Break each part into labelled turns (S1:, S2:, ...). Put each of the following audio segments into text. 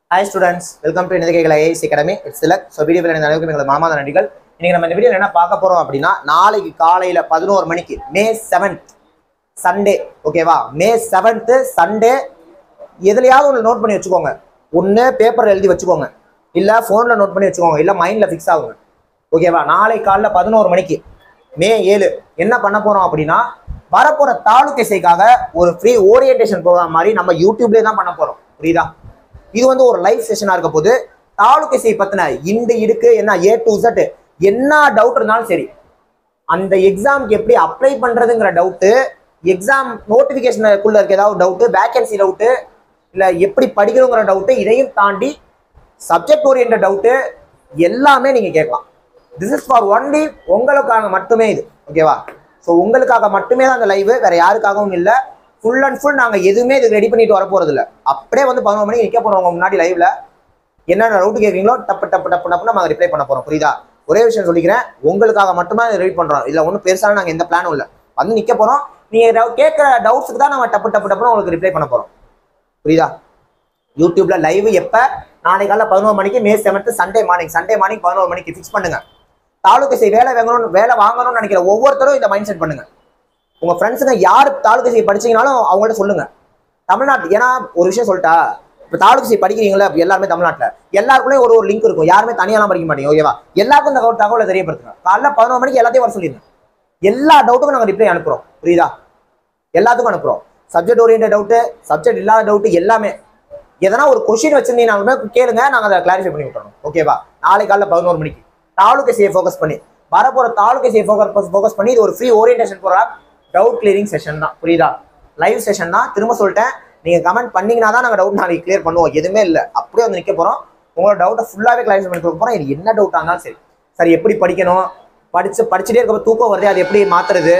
S1: hi students welcome to நிதிகைகள் IAS academy it's சிலக் so வீடியோவில் இந்த அளவுக்கு எங்களுக்கு மாமாத நடிகள் இன்னைக்கு நம்ம இந்த வீடியோவில் என்ன பார்க்க போறோம் அப்படின்னா நாளைக்கு காலையில பதினோரு மணிக்கு மே செவன்த் சண்டே ஓகேவா மே செவன்த்து சண்டே எதுலையாவது ஒன்று நோட் பண்ணி வச்சுக்கோங்க ஒன்று பேப்பர் எழுதி வச்சுக்கோங்க இல்லை ஃபோனில் நோட் பண்ணி வச்சுக்கோங்க இல்லை மைண்டில் ஃபிக்ஸ் ஆகுங்க ஓகேவா நாளை காலைல பதினோரு மணிக்கு மே ஏழு என்ன பண்ண போறோம் அப்படின்னா வரப்போற தாலுக் இசைக்காக ஒரு ஃப்ரீ ஓரியன்டேஷன் ப்ரோக்ராம் மாதிரி நம்ம யூடியூப்லேயே தான் பண்ண போறோம் புரியுதா இது வந்து ஒரு லைவ் செஷனா இருக்க போது தாலுக் இசை பத்தின இந்த இடுக்கு என்ன ஏ டு Z என்ன டவுட் இருந்தாலும் சரி அந்த எக்ஸாம்க்கு எப்படி அப்ளை பண்றதுங்கிற டவுட்டு எக்ஸாம் நோட்டிஃபிகேஷனுக்குள்ள இருக்க ஏதாவது டவுட்டு வேகன்சி டவுட்டு இல்லை எப்படி படிக்கணுங்கிற டவுட்டு இதையும் தாண்டி சப்ஜெக்ட் ஓரியன்ட் டவுட்டு எல்லாமே நீங்க கேட்கலாம் திஸ் இஸ் ஃபார் ஒன்லி உங்களுக்காக மட்டுமே இது ஓகேவா ஸோ உங்களுக்காக மட்டுமே தான் அந்த லைவ் வேற யாருக்காகவும் இல்லை ஃபுல் அண்ட் ஃபுல் நாங்கள் எதுவுமே இது ரெடி பண்ணிட்டு வர போறது இல்ல அப்படியே வந்து பதினொரு மணிக்கு நிற்க போறோம் உங்க முன்னாடி லைவ்ல என்னென்ன டவுட் கேட்குறீங்களோ டப்பு டப்பு டப்பு டப்பு நம்ம ரிப்ளை பண்ண போறோம் புரியுதா ஒரே விஷயம் சொல்லிக்கிறேன் உங்களுக்காக மட்டுமே ரெடி பண்றோம் இதுல ஒன்றும் பெருசான நாங்கள் எந்த பிளானும் இல்லை வந்து நிற்க போறோம் நீங்க டவு- கேட்கிற டவுட்ஸுக்கு தான் நம்ம டப்பு டப்பு டப்புன்னு உங்களுக்கு ரிப்ளை பண்ண போறோம் புரியுதா யூடியூப்ல லைவ் எப்ப நாளை காலைல பதினோரு மணிக்கு May seventh Sunday morning Sunday morning பதினோரு மணிக்கு ஃபிக்ஸ் பண்ணுங்க தாலுக்கு செய் வேலை வாங்கணும் வேலை வாங்கணும்னு நினைக்கிற ஒவ்வொருத்தரும் இந்த மைண்ட் செட் பண்ணுங்க உங்க ஃப்ரெண்ட்ஸுங்க யார் தாலுக்கு செய் படிச்சீங்கனாலும் அவங்கள்ட்ட சொல்லுங்க தமிழ்நாட்டு ஏன்னா ஒரு விஷயம் சொல்லிட்டா இப்போ தாலுக்கு செய் படிக்கிறீங்களா அப்ப எல்லாருமே தமிழ்நாட்டில் எல்லாருக்குள்ளே ஒரு ஒரு லிங்க் இருக்கும் யாருமே தனியாலாம் படிக்க மாட்டீங்க ஓகேவா எல்லாருக்கும் இந்த தகவல் தகவலை தெரியப்படுத்துங்க காலைல பதினோரு மணிக்கு எல்லாத்தையும் வர சொல்லிடுங்க எல்லா டவுட்டுக்கும் நாங்கள் ரிப்ளை அனுப்புறோம் புரியுதா எல்லாத்துக்கும் அனுப்புறோம் சப்ஜெக்ட் ஓரியன்ட் டவுட்டு சப்ஜெக்ட் இல்லாத டவுட்டு எல்லாமே எதனா ஒரு கொஷின் வச்சிருந்தீங்கனாலுமே கேளுங்க நாங்கள் அதை கிளாரிஃபை பண்ணி விட்டுறோம் ஓகேவா நாளை காலைல பதினோரு மணிக்கு தாலுக்கு செய்ய ஃபோக்கஸ் பண்ணி வரப்போற தாலுக்கு செய்ய ஃபோக்கஸ் ஃபோக்கஸ் பண்ணி இது ஒரு free orientation programme doubt clearing session தான் புரியுதா லைவ் செஷன் தான் திரும்ப சொல்லிட்டேன் நீங்க கமெண்ட் பண்ணீங்கன்னா தான் நாங்கள் டவுட் நாளைக்கு கிளியர் பண்ணுவோம் எதுவுமே இல்லை அப்படியே வந்து நிற்க போறோம் உங்களோட டவுட்டை ஃபுல்லாகவே கிளாரிஃபை பண்ணி கொடுக்க போறோம் இது என்ன டவுட்டாக இருந்தாலும் சரி சரி எப்படி படிக்கணும் படிச்சு படிச்சுட்டே இருக்கப்ப தூக்கம் வருது அது எப்படி மாத்துறது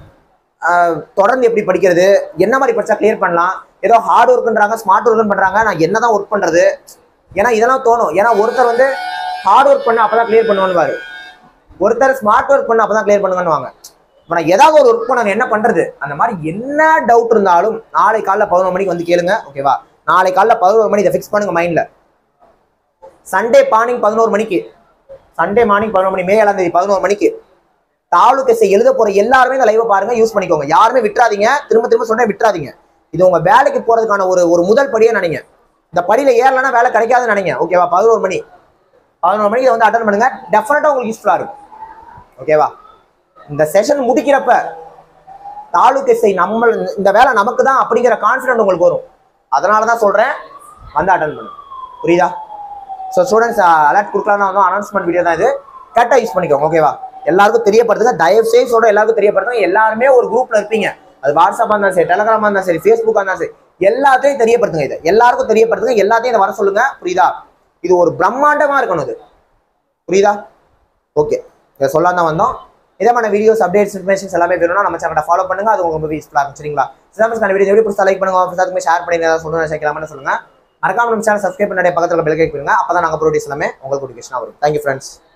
S1: ஆஹ் தொடர்ந்து எப்படி படிக்கிறது என்ன மாதிரி படிச்சா கிளியர் பண்ணலாம் ஏதோ ஹார்ட் ஒர்க்குன்றாங்க ஸ்மார்ட் ஒர்க்குன்னு பண்றாங்க நான் என்னதான் ஒர்க் பண்றது ஏன்னா இதெல்லாம் தோணும் ஏன்னா ஒருத்தர் வந்து ஹார்ட் ஒர்க் பண்ண அப்பதான் கிளியர் பண்ணுவாரு ஒருத்தர் ஸ்மார்ட் ஒர்க் பண்ண அப்பதான் கிளியர் பண்ணுவாங்க இப்போ நான் ஏதாவது ஒரு ஒர்க் பண்ண என்ன பண்றது அந்த மாதிரி என்ன டவுட் இருந்தாலும் நாளை காலைல பதினொரு மணிக்கு வந்து கேளுங்க ஓகேவா நாளை காலைல பதினோரு மணி இதை ஃபிக்ஸ் பண்ணுங்க மைண்ட்ல சண்டே மார்னிங் பதினோரு மணிக்கு சண்டே மார்னிங் பதினோரு மணி மே ஏழாம் தேதி பதினோரு மணிக்கு தாலுக்கு எஸ்ஐ எழுத போற எல்லாருமே இந்த லைவை பாருங்க யூஸ் பண்ணிக்கோங்க யாருமே விட்டுறாதீங்க திரும்ப திரும்ப சொன்னா விட்டுறாதீங்க இது உங்க வேலைக்கு போறதுக்கான ஒரு ஒரு முதல் படியே நினைங்க இந்த படியில ஏறலன்னா வேலை கிடைக்காதுன்னு நினைங்க ஓகேவா பதினோரு மணி பதினோரு மணிக்கு இதை வந்து அட்டன் பண்ணுங்க டெஃபினட்டா உங்களுக்கு யூஸ்ஃபுல்லா இருக்கும் ஓகேவா இந்த செஷன் முடிக்கிறப்ப தாலுக்கு எஸ்ஐ நம்ம இந்த வேலை நமக்கு தான் அப்படிங்கிற கான்ஃபிடென்ட் உங்களுக்கு வரும் அதனால தான் சொல்றேன் வந்து அட்டன் பண்ணுங்க புரியுதா ஸோ ஸ்டூடெண்ட்ஸ் அலர்ட் கொடுக்கலாம் தான் அனௌன்ஸ்மெண்ட் வீடியோ தான் இது கரெக்டாக யூஸ் பண்ணிக்கோங்க ஓகேவா எல்லாருக்கும் தெரியப்படுத்துங்க தயவு செய்து சொல்ற எல்லாருக்கும் தெரியப்படுத்துங்க எல்லாருமே ஒரு குரூப்ல இருப்பீங்க அது வாட்ஸ்அப்பாக இருந்தாலும் சரி டெலகிராமா இருந்தாலும் சரி ஃபேஸ்புக்காக இருந்தாலும் சரி எல்லாத்தையும் தெரியப்படுத்துங்க இதை எல்லாருக்கும் தெரியப்படுத்துங்க எல்லாத்தையும் இதை வர சொல்லுங்க புரியுதா இது ஒரு பிரம்மாண்டமா இருக்கணும் இது புரியுதா ஓகே இதை சொல்ல தான் வந்தோம் இதே மாதிரி வீடியோஸ் அப்டேட்ஸ் இன்ஃபர்மேஷன்ஸ் எல்லாமே வேணும்னா நம்ம சேனலை ஃபாலோ பண்ணுங்க அது உங்களுக்கு ரொம்ப யூஸ்ஃபுல்லாக இருக்கும் சரிங்களா சிலம்பஸ்க்கான வீடியோ எப்படி பிடிச்சா லைக் பண்ணுங்க எல்லாத்துக்குமே ஷேர் பண்ணி ஏதாவது சொல்லணும் நினைக்கலாம்னு சொல்லுங்க மறக்காம நம்ம சேனல் சப்ஸ்கிரைப் பண்ணி பக்கத்தில் பெல் கேட்க பண்ணுங்க அப்பதான் நாங்கள் ப்ரோடியூஸ் எல்லாமே உங்களுக்கு நோட்டிஃபிகேஷனாக வரும் தேங்க்யூ ஃப்ரெண்ட்ஸ்